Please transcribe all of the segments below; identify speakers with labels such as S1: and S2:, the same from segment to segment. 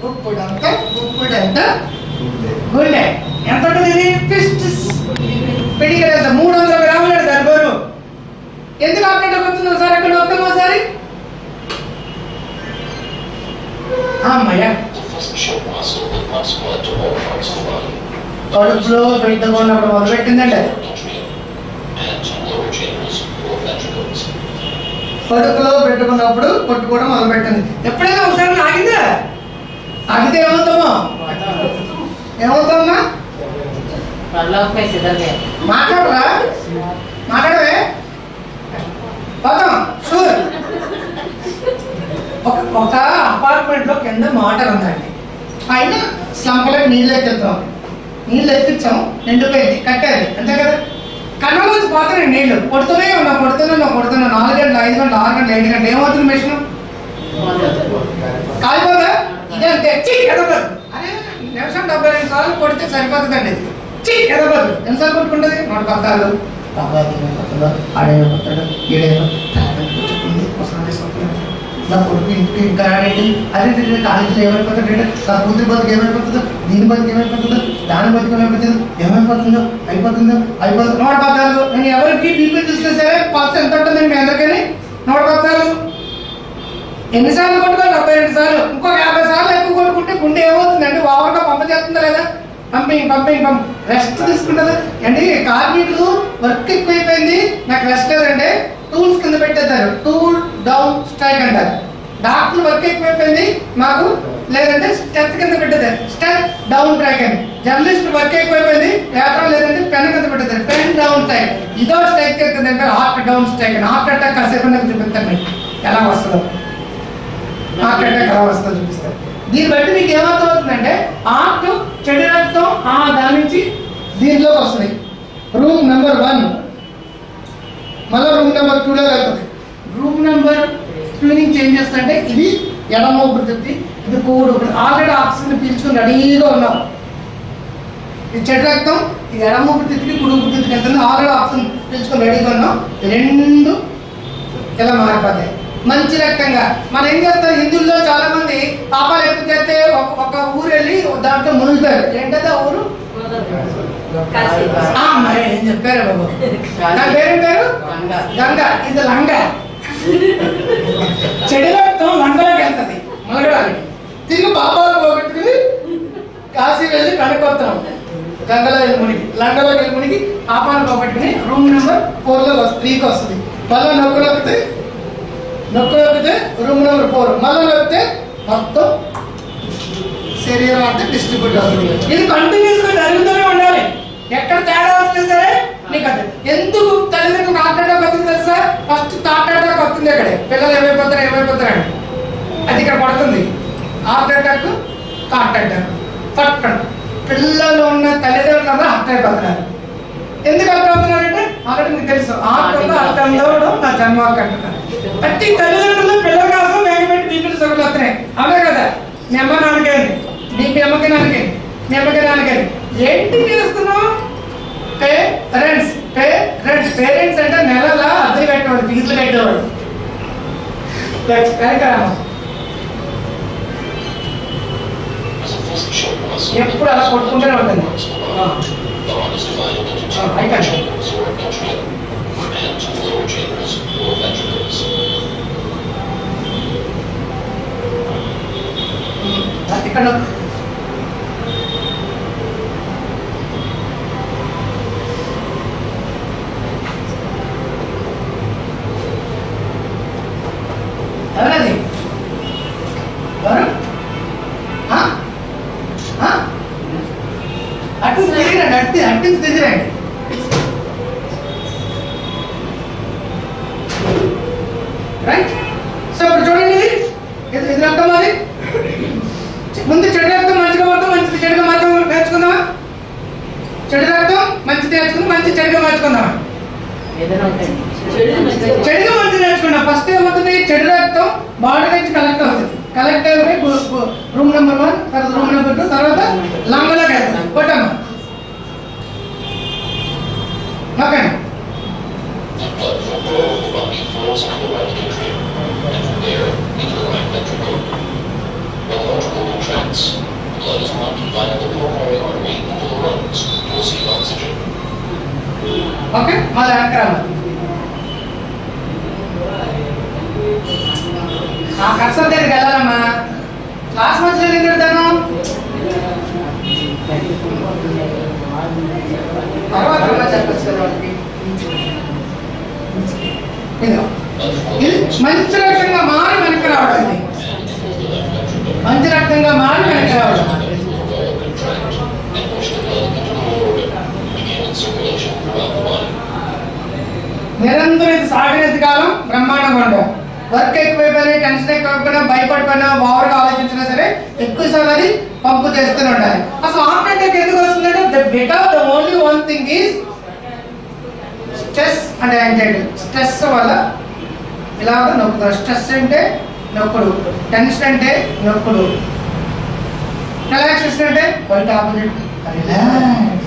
S1: గుప్పుడు అంత గుప్పుడు అంత గుండె ఎంత ఉంటుంది ఇది ఫిస్ట్ పిడికలు ఎంత మూడు వందల గ్రాములు దాని బరువు ఎందుకు అక్కడ వస్తుంది ఒకసారి అక్కడ వస్తాం ఒకసారి అమ్మయ్య
S2: The first short muscle that pumps blood to all parts of the body.
S1: కడుపులో పెద్దగా ఉన్నప్పుడు మొదలుపెట్టిందండి అది
S2: Atrium and to lower chambers or ventricles.
S1: కడుపులో పెట్టుకున్నప్పుడు కొట్టుకోవడం మొదలుపెట్టింది ఎప్పుడైనా ఒకసారి ఆగిందా ఆగితే ఏమవుతామో ఏమవుతామా
S3: परलोक में सिधर गए
S1: మాట్లాడరా మాట్లాడవే పోతాం షూర్ ఒక ఒక అపార్ట్మెంట్ లో కింద మోటార్ ఉందండి పైన స్లంపలో నీళ్ళు ఎక్కిస్తాం నీళ్ళు ఎక్కించాం నిండిపోయింది కట్టాలి అంతే కదా కన్నం నుంచి పోతున్నాయి నీళ్లు కొడుతూనే ఉన్నా కొడుతున్నా కొడుతున్నా నాలుగు గంటలు ఐదు గంటలు ఆరు గంటలు ఏడు గంటలు ఏమవుతుంది మిషన్ కాలిపోదా ఇదే అంతే చి ఎదగదు అరే నిమిషం డెబ్బై రెండు సార్లు కొడితే సరిపోతుందండి ఇది చి ఎదగదు ఎన్నిసార్లు కొట్టుకుంటుంది నూట పద్నాలుగు బాబా ఏమైపోతుందో ఆడేమైపోతాడు ఈడేమైపోతుంది నా కొడుకు ఇంటికి ఇంకా ఆడేది అదే తెలియదు కాలేజీలో ఏమైపోతాడు నా కూతురి బతుకు ఏమైపోతుందో దీని బతుకు ఏమైపోతుందో దాని బతుకు ఏమైపోతుందో ఏమైపోతుందో అయిపోతుందో అయిపోతుందో నూట పద్నాలుగు నేను ఎవరికి బీపీ చూసినా సరే పల్స్ ఎంత ఉంటుందండి మీ అందరికీ నూట పద్నాలుగు ఎన్నిసార్లు కొట్టుకోవాలి డెబ్బై రెండు సార్లు ఇంకో యాభై సార్లు ఎక్కువ కొట్టుకుంటే గుండె ఏమవుతుందండి ఓవర్గా పంప చేస్తుందా లేదా పంపింగ్ పంపింగ్ పంప్ రెస్ట్ తీసుకుంటుంది అండి కార్మికులు వర్క్ ఎక్కువైపోయింది నాకు రెస్ట్ లేదంటే టూల్స్ కింద పెట్టేస్తారు టూల్ డౌన్ స్ట్రైక్ అంటారు డాక్టర్ వర్క్ ఎక్కువైపోయింది మాకు లేదంటే స్టెప్ కింద పెట్టేదారు స్టెప్ డౌన్ ట్రాక్ అని జర్నలిస్ట్ వర్క్ ఎక్కువైపోయింది పేపర్ లేదంటే పెన్ కింద పెట్టేదారు పెన్ డౌన్ స్ట్రైక్ ఇదో స్ట్రైక్ కింద హార్ట్ డౌన్ స్ట్రైక్ అని హార్ట్ అటాక్ కాసేపు నాకు చూపిస్తాను మీకు ఎలా వస్తుందో హార్ట్ అటాక్ ఎలా వస్తుందో చూపిస్తారు దీన్ని బట్టి మీకు ఏమర్థం అవుతుందంటే హార్ట్ చెడు రక్తం ఆ దాని నుంచి దీంట్లోకి వస్తుంది రూమ్ నెంబర్ వన్ మళ్ళీ రూమ్ నెంబర్ టూలో వెళ్తుంది రూమ్ నెంబర్ టూ నుంచి చేంజ్ చేస్తుంటే ఇది ఎడమ ఊపిరితిత్తి ఇది కూడు ఆల్రెడీ ఆక్సిజన్ పీల్చుకుని రెడీగా ఉన్నాం ఇది చెడు రక్తం ఇది ఎడమ ఊపిరితిత్తికి కుడి ఊపిరితిత్తికి వెళ్తుంది ఆల్రెడీ ఆక్సిజన్ పీల్చుకుని రెడీగా ఉన్నాం ఈ రెండు ఇలా మారిపోతాయి మంచి రకంగా మనం ఏం చేస్తాం హిందువుల్లో చాలా మంది పాపాలు ఎక్కువ చేస్తే ఒక ఒక ఊరు వెళ్ళి దాంట్లో మునిగిపోయారు ఏంటది ఆ ఊరు ఆ, మరి ఏం చెప్పారు బాబు నా పేరు పేరు
S3: గంగా.
S1: గంగ ఇది లంగ చెడు రక్తం లంగలోకి వెళ్తుంది మొదలడానికి తిరిగి పాపాలు పోగొట్టుకుని కాశీ వెళ్ళి కనుక్కొస్తాం గంగలో వెళ్ళి మునిగి లంగలో వెళ్ళి మునిగి పాపాలు పోగొట్టుకుని రూమ్ నెంబర్ ఫోర్లో వస్తుంది త్రీకి వస్తుంది మళ్ళీ నొక్కు నొక్కితే నొక్కు నొక్కితే రూమ్ నెంబర్ ఫోర్ మళ్ళీ నొక్కితే మొత్తం శరీరం అంతా డిస్ట్రిబ్యూట్ అవుతుంది ఇది కంటిన్యూస్ గా జరుగుతూనే ఉండాలి ఎక్కడ తేడా వస్తుంది సరే నీకు అది ఎందుకు తల్లిదండ్రులకు హార్ట్ అటాక్ వస్తుంది తెలుసా ఫస్ట్ హార్ట్ అటాక్ వస్తుంది అక్కడే పిల్లలు ఏమైపోతారు ఏమైపోతారు అది ఇక్కడ పడుతుంది హార్ట్ అటాక్ హార్ట్ అటాక్ పట్టండి పిల్లలు ఉన్న తల్లిదండ్రులు అందరూ హార్ట్ అయిపోతున్నారు ఎందుకు అర్థం అవుతున్నారంటే ఆల్రెడీ మీకు తెలుసు హార్ట్ ఉందో హార్ట్ ఉందో నా జన్మ హక్కు అంటున్నారు ప్రతి తల్లిదండ్రులు పిల్లల కోసం వేగపెట్టి బీపీలు సగలు వస్తున్నాయి అవునే కదా మీ అమ్మ నాన్నకేంది మీ మీ అమ్మకి నాన్నకి మీ అమ్మకి నాన్నకి ఏంటి చేస్తున్నావు పేరెంట్స్ పేరెంట్స్ పేరెంట్స్ అంటే నెలలా అద్దెలు కట్టేవాడు ఫీజులు కట్టేవాడు వెనకాలమ్మ
S2: As a first short muscle
S1: ఎప్పుడు అలా కొట్టుకుంటూనే ఉంటుంది
S2: parts of the body. The heart is divided into two
S1: Oh, I got you.
S2: chambers or atrium and two lower chambers or ventricles.
S1: ఇక్కడ ఎవరది ఎవరు ఆ? ఆ? అటు తిరిగిరండి అటు అటు తిరిగిరండి రైట్ సో ఇప్పుడు చూడండి ఇది ఇది ఇది రక్తం అది ముందు చెడు రక్తం మంచిగా మొత్తం మంచిది చెడుగా మార్గం నేర్చుకుందామా చెడు రక్తం మంచిది నేర్చుకుని మంచి చెడుగా మార్చుకుందామా
S3: ఏదైనా ఉంటాయి
S1: చెడుగా మంచి నేర్చుకున్నాం ఫస్ట్ ఏమవుతుంది చెడు రక్తం బాడీ నుంచి కలెక్ట్ అవుతుంది కలెక్ట్ అయిపోయి రూమ్ నెంబర్ వన్ తర్వాత రూమ్ నెంబర్ టూ తర్వాత లంగలోకి వెళ్తాం కొట్టమ్మా okay
S2: The blood from all over the body flows into the right atrium and from there into the right ventricle. The large organ tracts
S1: okay మళ్ళీ వెనక్కి రావాలి ఆ cursor దగ్గరికి వెళ్ళాలమ్మా క్లాస్ మధ్యలో ఎందుకు పెడతాను తర్వాత అమ్మా చెప్పచ్చు కదా వాళ్ళకి ఇదిగో. ఇది మంచి రకంగా మారి వెనక్కి రావడం ఇది. మంచి రకంగా మారి వెనక్కి రావడం నిరంతరం ఇది సాగినంత కాలం బ్రహ్మాండంగా ఉండవు వర్క్ ఎక్కువైపోయినా టెన్షన్ ఎక్కువైపోయినా భయపడిపోయినా ఓవర్గా ఆలోచించినా సరే ఎక్కువ సార్లు అది పంపు చేస్తూనే ఉండాలి అసలు హార్ట్ అటాక్ ఎందుకు వస్తుందంటే the because the only one thing is stress and anxiety stress వల్ల ఇలాగ నొక్కుతారు స్ట్రెస్ అంటే నొక్కుడు టెన్షన్ అంటే నొక్కుడు రిలాక్సేషన్ అంటే బయట ఆపోజిట్ రిలాక్స్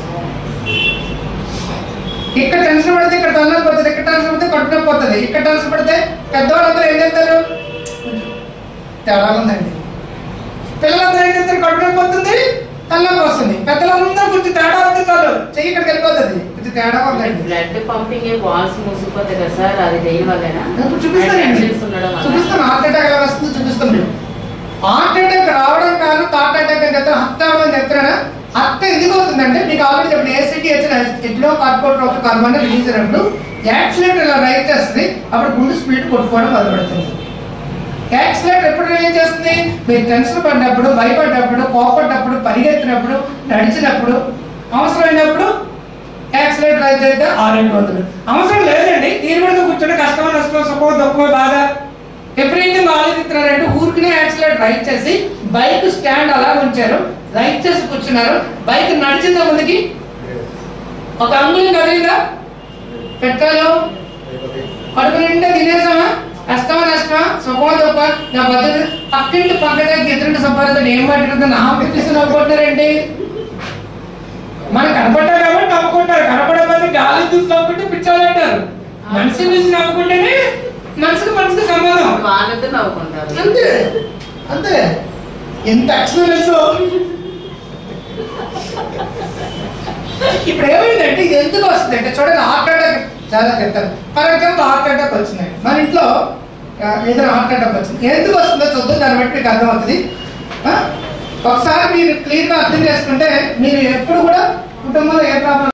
S1: ఇక్కడ టెన్షన్ పడితే ఇక్కడ తలనొప్పి పడుతుంది ఇక్కడ టెన్షన్ పడితే కడుపు నొప్పి వస్తుంది ఇక్కడ టెన్షన్ పడితే పెద్దవాళ్ళందరూ ఏం చేస్తారు తేడా ఉందండి పిల్లలందరూ ఏం చేస్తారు కడుపు నొప్పి వస్తుంది తలనొప్పి వస్తుంది పెద్దలందరూ కొంచెం తేడా వస్తుంది చాలు చెయ్యి ఇక్కడికి వెళ్ళిపోతుంది కొంచెం తేడా ఉందండి
S3: బ్లడ్ పంపింగ్ వాల్స్ మూసిపోతాయి కదా సార్ అది దేని వల్లేనా
S1: ఇప్పుడు చూపిస్తానండి
S3: Tensions ఉండడం వల్ల.
S1: చూపిస్తాను హార్ట్ అటాక్ ఎలా వస్తుందో చూపిస్తాను మీరు హార్ట్ అటాక్ రావడం కాదు హార్ట్ అటాక్ అని చెప్తాను హత్త అవడం అని చెప్తాను హత్త ఎందుకు అవుతుందంటే మీకు ఆల్రెడీ చెప్పిన ఏసీటీ వచ్చిన ఎట్లో కార్పోరేట్ ఆఫ్ కార్బన్ రిలీజ్ అయినప్పుడు యాక్సిడెంట్ ఇలా రైట్ చేస్తుంది అప్పుడు గుండె స్పీడ్ కొట్టుకోవడం మొదలు పెడుతుంది యాక్సిడెంట్ ఎప్పుడు ఏం చేస్తుంది మీరు టెన్షన్ పడినప్పుడు భయపడినప్పుడు కోపడ్డప్పుడు పరిగెత్తినప్పుడు నడిచినప్పుడు అవసరమైనప్పుడు యాక్సిడెంట్ రైజ్ అయితే ఆ రెండు వందలు అవసరం లేదండి దీని మీద కూర్చొని కష్టమో నష్టం సుఖమో దుఃఖమో బాధ ఎప్పుడైతే ఆలోచిస్తున్నారంటే ఊరికనే యాక్సిడెంట్ రైట్ చేసి బైక్ స్టాండ్ అలా ఉంచారు రైట్ చేసి కూర్చున్నారు బైక్ నడిచిందా ముందుకి ఒక అంగుళం కదిలిందా పెట్రోలు కడుపు నిండా తినేసామా కష్టమా నష్టమా సుఖమా తప్ప నా పద్ధతి పక్కింటి పక్కన ఎదురింటి సంపాదించడం ఏం పట్టుకుంటుంది నా పిలిచి నవ్వుకుంటారండి మనకు కనపడ్డా కాబట్టి నవ్వుకుంటారు కనపడకపోతే గాలి చూసి నవ్వుకుంటే పిచ్చాలు అంటారు మనిషి చూసి నవ్వుకుంటేనే మనసుకు మనసుకు సంబంధం
S3: వాళ్ళతో నవ్వుకుంటారు
S1: అంతే అంతే ఎంత ఎక్స్పీరియన్స్ ఇప్పుడు ఏమైందంటే ఇది ఎందుకు వస్తుంది అంటే చూడండి హార్ట్ అటాక్ చాలా చెప్తాను ఫర్ ఎగ్జాంపుల్ హార్ట్ అటాక్ వచ్చింది మన ఇంట్లో ఆ, ఏదైనా హార్ట్ అటాక్ వచ్చింది ఎందుకు వస్తుందో చూద్దాం దాన్ని బట్టి మీకు అర్థమవుతుంది ఆ? ఒకసారి మీరు క్లియర్గా అర్థం చేసుకుంటే మీరు ఎప్పుడు కూడా కుటుంబంలో ఏ ప్రాబ్లం